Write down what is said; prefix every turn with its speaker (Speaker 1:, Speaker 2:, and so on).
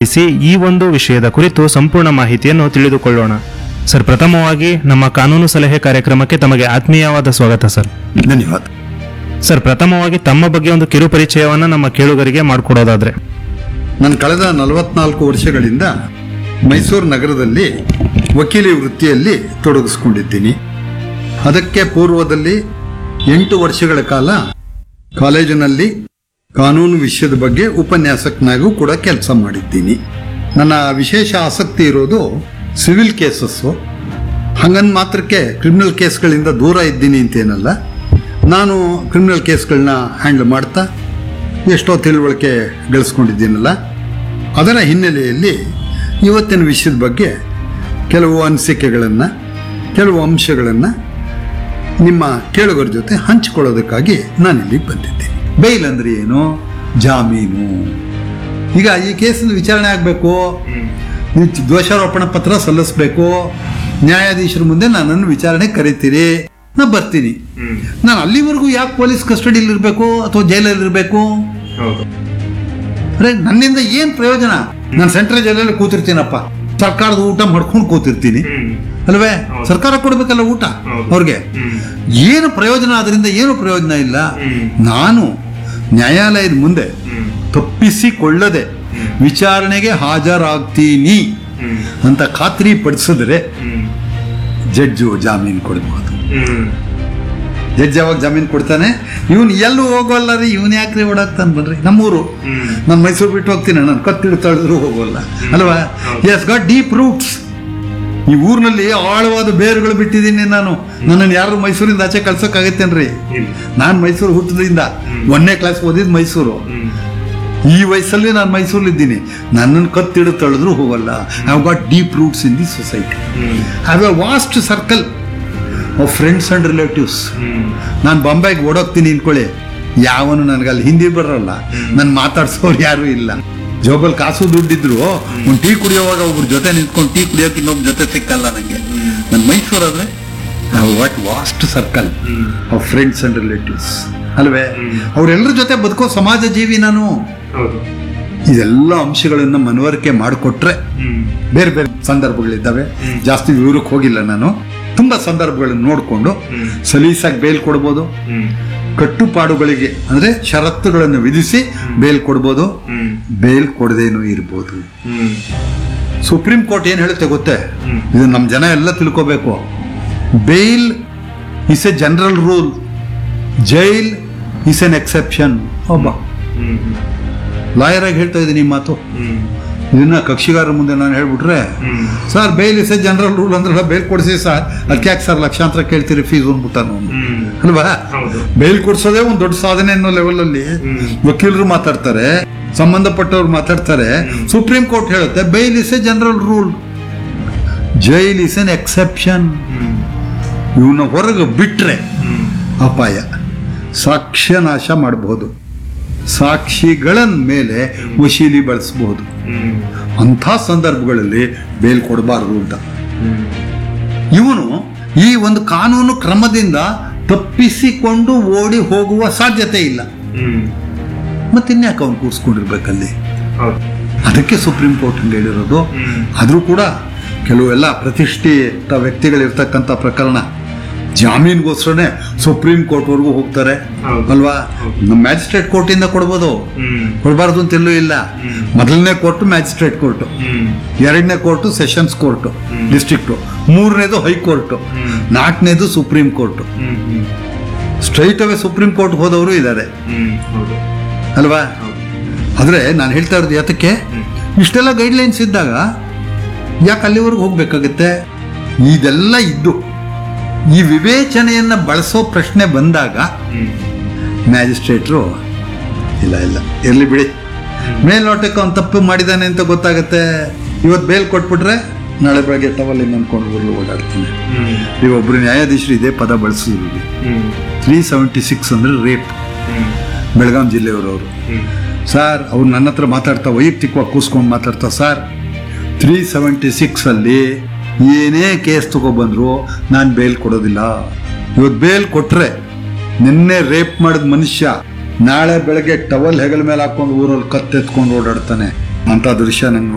Speaker 1: ಸಂಪರ್ಕಿಸಿ ಈ ಒಂದು ವಿಷಯದ ಕುರಿತು ಸಂಪೂರ್ಣ ಮಾಹಿತಿಯನ್ನು ತಿಳಿದುಕೊಳ್ಳೋಣ ಸರ್ ಪ್ರಥಮವಾಗಿ ನಮ್ಮ ಕಾನೂನು ಸಲಹೆ ಕಾರ್ಯಕ್ರಮಕ್ಕೆ ತಮಗೆ ಆತ್ಮೀಯವಾದ ಸ್ವಾಗತ ಸರ್
Speaker 2: ಧನ್ಯವಾದ
Speaker 1: ಸರ್ ಪ್ರಥಮವಾಗಿ ತಮ್ಮ ಬಗ್ಗೆ ಒಂದು ಕಿರು ಪರಿಚಯವನ್ನ ನಮ್ಮ ಕೇಳುಗರಿಗೆ ಮಾಡಿಕೊಡೋದಾದ್ರೆ
Speaker 2: ನಾನು ಕಳೆದ ನಲವತ್ನಾಲ್ಕು ವರ್ಷಗಳಿಂದ ಮೈಸೂರು ನಗರದಲ್ಲಿ ವಕೀಲಿ ವೃತ್ತಿಯಲ್ಲಿ ತೊಡಗಿಸ್ಕೊಂಡಿದ್ದೀನಿ ಅದಕ್ಕೆ ಪೂರ್ವದಲ್ಲಿ ಎಂಟು ವರ್ಷಗಳ ಕಾಲ ಕಾಲೇಜಿನಲ್ಲಿ ಕಾನೂನು ವಿಷಯದ ಬಗ್ಗೆ ಉಪನ್ಯಾಸಕನಾಗೂ ಕೂಡ ಕೆಲಸ ಮಾಡಿದ್ದೀನಿ ನನ್ನ ವಿಶೇಷ ಆಸಕ್ತಿ ಇರೋದು ಸಿವಿಲ್ ಕೇಸಸ್ಸು ಹಂಗನ್ ಮಾತ್ರಕ್ಕೆ ಕ್ರಿಮಿನಲ್ ಕೇಸ್ಗಳಿಂದ ದೂರ ಇದ್ದೀನಿ ಅಂತೇನಲ್ಲ ನಾನು ಕ್ರಿಮಿನಲ್ ಕೇಸ್ಗಳನ್ನ ಹ್ಯಾಂಡಲ್ ಮಾಡ್ತಾ ಎಷ್ಟೋ ತಿಳುವಳಿಕೆ ಗಳಿಸ್ಕೊಂಡಿದ್ದೀನಲ್ಲ ಅದರ ಹಿನ್ನೆಲೆಯಲ್ಲಿ ಇವತ್ತಿನ ವಿಷಯದ ಬಗ್ಗೆ ಕೆಲವು ಅನಿಸಿಕೆಗಳನ್ನು ಕೆಲವು ಅಂಶಗಳನ್ನು ನಿಮ್ಮ ಕೇಳುಗರ ಜೊತೆ ಹಂಚಿಕೊಳ್ಳೋದಕ್ಕಾಗಿ ನಾನು ಇಲ್ಲಿಗೆ ಬಂದಿದ್ದೇನೆ ಬೇಲ್ ಅಂದ್ರೆ ಏನು ಜಾಮೀನು ಈಗ ಈ ಕೇಸಿನ ವಿಚಾರಣೆ ಆಗಬೇಕು ದೋಷಾರೋಪಣ ಪತ್ರ ಸಲ್ಲಿಸಬೇಕು ನ್ಯಾಯಾಧೀಶರ ಮುಂದೆ ನನ್ನನ್ನು ವಿಚಾರಣೆ ಕರಿತೀರಿ ನಾ ಬರ್ತೀನಿ ನಾನು ಅಲ್ಲಿವರೆಗೂ ಯಾಕೆ ಪೊಲೀಸ್ ಕಸ್ಟಡಿಯಲ್ಲಿ ಇರಬೇಕು ಅಥವಾ ಜೈಲಲ್ಲಿ ಇರಬೇಕು ಅರೆ ನನ್ನಿಂದ ಏನ್ ಪ್ರಯೋಜನ ನಾನು ಸೆಂಟ್ರಲ್ ಜೈಲಲ್ಲಿ ಕೂತಿರ್ತೀನಪ್ಪ ಸರ್ಕಾರದ ಊಟ ಮಾಡ್ಕೊಂಡು ಕೂತಿರ್ತೀನಿ ಅಲ್ವೇ ಸರ್ಕಾರ ಕೊಡ್ಬೇಕಲ್ಲ ಊಟ ಅವ್ರಿಗೆ ಏನು ಪ್ರಯೋಜನ ಅದರಿಂದ ಏನು ಪ್ರಯೋಜನ ಇಲ್ಲ ನಾನು ನ್ಯಾಯಾಲಯದ ಮುಂದೆ ತಪ್ಪಿಸಿಕೊಳ್ಳದೆ ವಿಚಾರಣೆಗೆ ಹಾಜರಾಗ್ತೀನಿ ಅಂತ ಖಾತ್ರಿ ಪಡಿಸಿದ್ರೆ ಜಡ್ಜು ಜಾಮೀನು ಕೊಡಬಹುದು ಜಡ್ಜ್ ಯಾವಾಗ ಜಾಮೀನು ಕೊಡ್ತಾನೆ ಇವನು ಎಲ್ಲೂ ಹೋಗೋಲ್ಲ ರೀ ಇವನ್ ಯಾಕ್ರಿ ಓಡಾಕ್ತಾನೆ ಬನ್ರಿ ನಮ್ಮೂರು ನಾನು ಮೈಸೂರು ಬಿಟ್ಟು ಹೋಗ್ತೀನಿ ನಾನು ಕತ್ತಿಡು ತಳೆದ್ರು ಹೋಗೋಲ್ಲ ಅಲ್ವಾ ಎಸ್ ಗಾಟ್ ಡೀಪ್ ರೂಟ್ಸ್ ಈ ಊರಿನಲ್ಲಿ ಆಳವಾದ ಬೇರುಗಳು ಬಿಟ್ಟಿದ್ದೀನಿ ನಾನು ನನ್ನನ್ನು ಯಾರು ಮೈಸೂರಿಂದ ಆಚೆ ಕಳ್ಸೋಕ್ಕಾಗತ್ತೇನ್ರಿ ನಾನು ಮೈಸೂರು ಹುಟ್ಟದಿಂದ ಒಂದನೇ ಕ್ಲಾಸ್ ಓದಿದ್ ಮೈಸೂರು ಈ ವಯಸ್ಸಲ್ಲಿ ನಾನು ಮೈಸೂರಲ್ಲಿದ್ದೀನಿ ನನ್ನನ್ನು ಕತ್ತಿಡು ತಳೆದ್ರು ಹೋಗಲ್ಲ I got deep roots in the society have a vast circle of friends and relatives ನಾನು ಬಾಂಬೆಗೆ ಓಡೋಗ್ತೀನಿ ಅನ್ಕೊಳ್ಳಿ ಯಾವನು ನನಗೆ ಅಲ್ಲಿ ಹಿಂದಿ ಬರಲ್ಲ ನಾನು ಮಾತಾಡ್ಸೋರು ಯಾರು ಇಲ್ಲ ಜೋಬಲ್ ಕಾಸು ದುಡ್ಡಿದ್ರು ಒಂದು ಟೀ ಕುಡಿಯೋವಾಗ ಒಬ್ರ ಜೊತೆ ನಿಂತ್ಕೊಂಡು ಟೀ ಕುಡಿಯೋಕೆ ಇನ್ನೊಬ್ಬ ಜೊತೆ ಸಿಕ್ಕಲ್ಲ ನನಗೆ ನನ್ನ ಮೈಸೂರಾದ್ರೆ what vast circle of friends and relatives ಅಲ್ವೇ ಅವರೆಲ್ಲರ ಜೊತೆ ಬದುಕೋ ಸಮಾಜ ಜೀವಿ ನಾನು ಇದೆಲ್ಲ ಅಂಶಗಳನ್ನ ಮನವರಿಕೆ ಮಾಡಿಕೊಟ್ರೆ ಬೇರೆ ಬೇರೆ ಸಂದರ್ಭಗಳಿದ್ದಾವೆ ಜಾಸ್ತಿ ವಿವರಕ್ಕೆ ಹೋಗಿಲ್ಲ ನಾನು ತುಂಬಾ ಸಂದರ್ಭಗಳನ್ನು ನೋಡಿಕೊಂಡು ಸಲೀಸಾಗಿ ಬೇಲ್ ಕೊಡ್ಬೋದು ಕಟ್ಟುಪಾಡುಗಳಿಗೆ ಅಂದ್ರೆ ಷರತ್ತುಗಳನ್ನು ವಿಧಿಸಿ ಬೇಲ್ ಕೊಡ್ಬೋದು ಬೇಲ್ ಕೊಡದೇನೂ ಇರ್ಬೋದು ಸುಪ್ರೀಂ ಕೋರ್ಟ್ ಏನ್ ಹೇಳುತ್ತೆ ಗೊತ್ತೇ ಇದು ನಮ್ಮ ಜನ ಎಲ್ಲ ತಿಳ್ಕೋಬೇಕು bail is a general rule jail is an exception ಒಬ್ಬ ಲಾಯರ್ ಆಗಿ ಹೇಳ್ತಾ ಇದ್ದೀನಿ ಈ ಮಾತು ಇದನ್ನ ಕಕ್ಷಿಗಾರರ ಮುಂದೆ ನಾನು ಹೇಳ್ಬಿಟ್ರೆ sir bail is a general rule ಅಂದ್ರೆ ಬೇಲ್ ಕೊಡಿಸಿ ಸರ್ ಅದಕ್ಕೆ ಯಾಕೆ ಸರ್ ಲಕ್ಷಾಂತರ ಕೇಳ್ತೀರಿ ಫೀಸ್ ಅಂದ್ಬಿಟ್ಟಾನು ಅಲ್ವಾ ಬೇಲ್ ಕೊಡ್ಸೋದೇ ಒಂದು ದೊಡ್ಡ ಸಾಧನೆ ಅನ್ನೋ ಲೆವೆಲ್ ಅಲ್ಲಿ ವಕೀಲರು ಮಾತಾಡ್ತಾರೆ ಸಂಬಂಧಪಟ್ಟವ್ರು ಮಾತಾಡ್ತಾರೆ ಸುಪ್ರೀಂ ಕೋರ್ಟ್ ಹೇಳುತ್ತೆ bail is a general rule jail is an exception ಇವನ್ನ ಹೊರಗೆ ಬಿಟ್ರೆ ಅಪಾಯ ಸಾಕ್ಷ್ಯ ನಾಶ ಮಾಡಬಹುದು ಸಾಕ್ಷಿಗಳ ಮೇಲೆ ವಶೀಲಿ ಬಳಸಬಹುದು ಅಂಥ ಸಂದರ್ಭಗಳಲ್ಲಿ ಬೇಲ್ ಕೊಡಬಾರದು ಅಂತ ಇವನು ಈ ಒಂದು ಕಾನೂನು ಕ್ರಮದಿಂದ ತಪ್ಪಿಸಿಕೊಂಡು ಓಡಿ ಹೋಗುವ ಸಾಧ್ಯತೆ ಇಲ್ಲ ಮತ್ತಿನ್ಯಾಕೆ ಅವನು ಕೂರಿಸ್ಕೊಂಡಿರ್ಬೇಕಲ್ಲಿ ಅದಕ್ಕೆ ಸುಪ್ರೀಂ ಕೋರ್ಟ್ ಹಂಗೆ ಹೇಳಿರೋದು ಆದರೂ ಕೂಡ ಕೆಲವೆಲ್ಲ ಪ್ರತಿಷ್ಠಿತ ವ್ಯಕ್ತಿಗಳಿರ್ತಕ್ಕಂಥ ಪ್ರಕರಣ ಜಾಮೀನ್ಗೋಸ್ಕರನೇ ಸುಪ್ರೀಂ ಕೋರ್ಟ್ವರೆಗೂ ಹೋಗ್ತಾರೆ ಅಲ್ವಾ ನಮ್ಮ ಮ್ಯಾಜಿಸ್ಟ್ರೇಟ್ ಕೋರ್ಟಿಂದ ಕೊಡ್ಬೋದು ಕೊಡಬಾರ್ದು ಅಂತ ಎಲ್ಲೂ ಇಲ್ಲ ಮೊದಲನೇ ಕೋರ್ಟ್ ಮ್ಯಾಜಿಸ್ಟ್ರೇಟ್ ಕೋರ್ಟ್ ಎರಡನೇ ಕೋರ್ಟು ಸೆಷನ್ಸ್ ಕೋರ್ಟು ಡಿಸ್ಟ್ರಿಕ್ಟು ಮೂರನೇದು ಹೈಕೋರ್ಟು ನಾಲ್ಕನೇದು Supreme Court straight away Supreme Court ಹೋದವರು ಇದ್ದಾರೆ ಅಲ್ವಾ ಆದ್ರೆ ನಾನು ಹೇಳ್ತಾ ಇರೋದು ಯಾತಕ್ಕೆ ಇಷ್ಟೆಲ್ಲ ಗೈಡ್ಲೈನ್ಸ್ ಇದ್ದಾಗ ಯಾಕೆ ಅಲ್ಲಿವರೆಗೂ ಹೋಗ್ಬೇಕಾಗತ್ತೆ ಇದೆಲ್ಲ ಇದ್ದು ಈ ವಿವೇಚನೆಯನ್ನ ಬಳಸೋ ಪ್ರಶ್ನೆ ಬಂದಾಗ ಮ್ಯಾಜಿಸ್ಟ್ರೇಟ್ರು ಇಲ್ಲ ಇಲ್ಲ ಇರ್ಲಿ ಬಿಡಿ ಮೇಲ್ನೋಟಕ್ಕೆ ಅವ್ನು ತಪ್ಪು ಮಾಡಿದಾನೆ ಅಂತ ಗೊತ್ತಾಗತ್ತೆ ಇವತ್ತು ಬೇಲ್ ಕೊಟ್ಬಿಟ್ರೆ ನಾಳೆ ಬೆಳಗ್ಗೆ ಟವಲ್ ಅನ್ಕೊಂಡು ಊರ್ಲು ಓಡಾಡ್ತೀನಿ ಇವೊಬ್ರು ನ್ಯಾಯಾಧೀಶರು ಇದೇ ಪದ ಬಳಸಿದ್ರು ತ್ರೀ ಸೆವೆಂಟಿ ಸಿಕ್ಸ್ ಅಂದ್ರೆ ರೇಪ್ ಬೆಳಗಾಂ ಜಿಲ್ಲೆಯವರು ಅವರು ಸರ್ ಅವ್ರು ನನ್ನ ಹತ್ರ ಮಾತಾಡ್ತಾ ವೈಯಕ್ತಿಕವಾಗಿ ಕೂಸ್ಕೊಂಡು ಮಾತಾಡ್ತಾ ಸರ್ ತ್ರೀ ಸೆವೆಂಟಿ ಸಿಕ್ಸ್ ಅಲ್ಲಿ ಏನೇ ಕೇಸ್ ತಗೊಬಂದ್ರು ನಾನು ಬೇಲ್ ಕೊಡೋದಿಲ್ಲ ಇವತ್ತು ಬೇಲ್ ಕೊಟ್ರೆ ನಿನ್ನೆ ರೇಪ್ ಮಾಡಿದ ಮನುಷ್ಯ ನಾಳೆ ಬೆಳಗ್ಗೆ ಟವಲ್ ಹೆಗಲ ಮೇಲೆ ಹಾಕೊಂಡು ಊರಲ್ಲಿ ಕತ್ತೆತ್ಕೊಂಡು ಓಡಾಡ್ತಾನೆ ಅಂತ ದೃಶ್ಯ ನಂಗೆ